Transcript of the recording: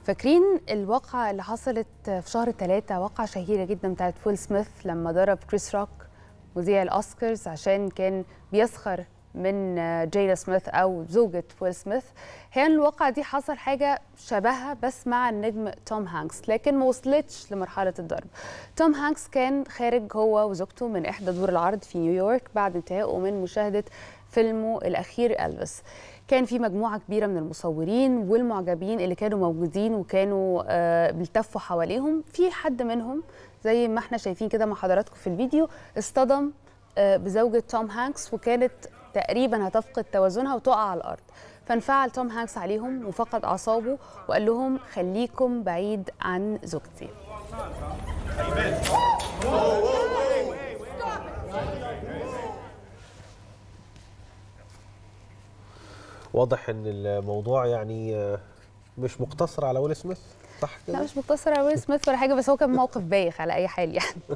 فاكرين الواقعة اللي حصلت في شهر ثلاثة واقعة شهيرة جدا بتاعت ويل سميث لما ضرب كريس روك مذيع الأوسكارز عشان كان بيسخر من جيدا سميث أو زوجة ويل سميث هي الواقعة دي حصل حاجة شبهها بس مع النجم توم هانكس لكن ما وصلتش لمرحلة الضرب توم هانكس كان خارج هو وزوجته من إحدى دور العرض في نيويورك بعد انتهائه من مشاهدة فيلمه الأخير ألفيس كان في مجموعة كبيرة من المصورين والمعجبين اللي كانوا موجودين وكانوا آه بيلتفوا حواليهم في حد منهم زي ما احنا شايفين كده مع حضراتكم في الفيديو اصطدم آه بزوجة توم هانكس وكانت تقريبا هتفقد توازنها وتقع على الأرض فانفعل توم هانكس عليهم وفقد أعصابه وقال لهم خليكم بعيد عن زوجتي واضح ان الموضوع يعني مش مقتصر على ويل سميث صح كده لا مش مقتصر على ويل سميث ولا حاجه بس هو كان موقف بايخ على اي حال يعني